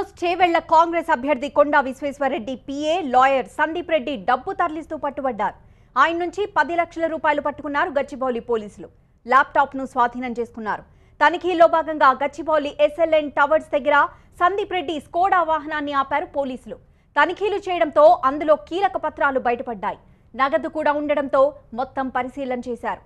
news Chevella Congress అభ్యర్థి Konda Vishweshwarareddy PA lawyer Sandeep Reddy డబ్బు తరలిస్తూ పట్టుబడ్డారు ఆయన నుంచి పది లక్షల రూపాయలు పట్టుకున్నారు గచ్చిబౌలి పోలీసులు ల్యాప్టాప్ ను స్వాధీనం చేసుకున్నారు తనిఖీలో భాగంగా గచ్చిబౌలి ఎస్ఎల్ఎన్ టవర్స్ దగ్గర సందీప్ రెడ్డి స్కోడా వాహనాన్ని ఆపారు పోలీసులు తనిఖీలు చేయడంతో అందులో కీలక పత్రాలు బయటపడ్డాయి నగదు కూడా ఉండడంతో మొత్తం పరిశీలన చేశారు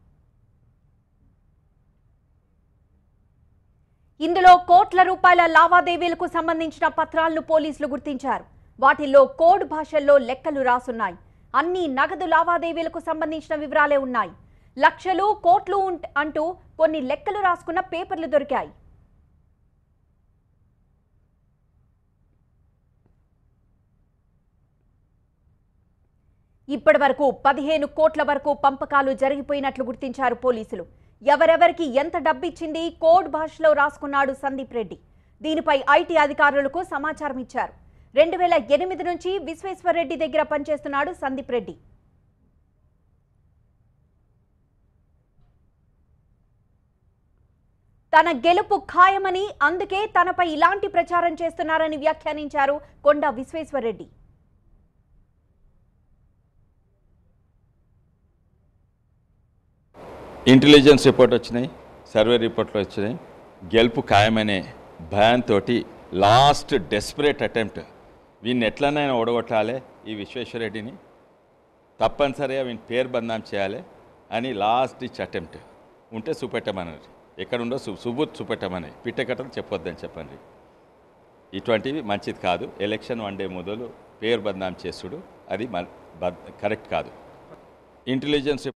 ఇందులో కోట్ల రూపాయల లావాదేవీలకు సంబంధించిన పత్రాలను పోలీసులు గుర్తించారు వాటిల్లో కోడ్ భాషల్లో లెక్కలు రాసున్నాయి అన్ని నగదు లావాదేవీలకు సంబంధించిన వివరాలే ఉన్నాయి లక్షలు కోట్లు ఉంట్- అంటూ కొన్ని లెక్కలు రాసుకున్న పేపర్లు దొరికాయి ఇప్పటి వరకు పదిహేను కోట్ల వరకు పంపకాలు జరిగిపోయినట్లు గుర్తించారు పోలీసులు ఎవరెవరికి ఎంత డబ్బిచ్చింది కోడ్ భాషలో రాసుకున్నాడు సందీప్ రెడ్డి దీనిపై ఐటీ అధికారులకు సమాచారం ఇచ్చారు రెండు వేల ఎనిమిది నుంచి విశ్వేశ్వర్ రెడ్డి దగ్గర పనిచేస్తున్నాడు సందీప్ రెడ్డి తన గెలుపు ఖాయమని అందుకే తనపై ఇలాంటి ప్రచారం చేస్తున్నారని వ్యాఖ్యానించారు కొండా విశ్వేశ్వర్ రెడ్డి ఇంటెలిజెన్స్ రిపోర్ట్ వచ్చినాయి సర్వే రిపోర్ట్లు వచ్చినాయి గెలుపు ఖాయమనే భయంతో లాస్ట్ డెస్పరేట్ అటెంప్ట్ వీన్ని ఎట్లనైనా ఓడగొట్టాలి ఈ విశ్వేశ్వరరెడ్డిని తప్పనిసరిగా వీని పేరు బంధం చేయాలి అని లాస్ట్ ఇచ్ అటెంప్ట్ ఉంటే చూపెట్టమన్నారు ఎక్కడుండో సు సుబూత్ చూపెట్టమని పిట్టకట్టలు చెప్పొద్దని చెప్పండి ఇటువంటివి మంచిది కాదు ఎలక్షన్ వన్ డే మొదలు పేరు బద్నాం చేసుడు అది కరెక్ట్ కాదు ఇంటెలిజెన్స్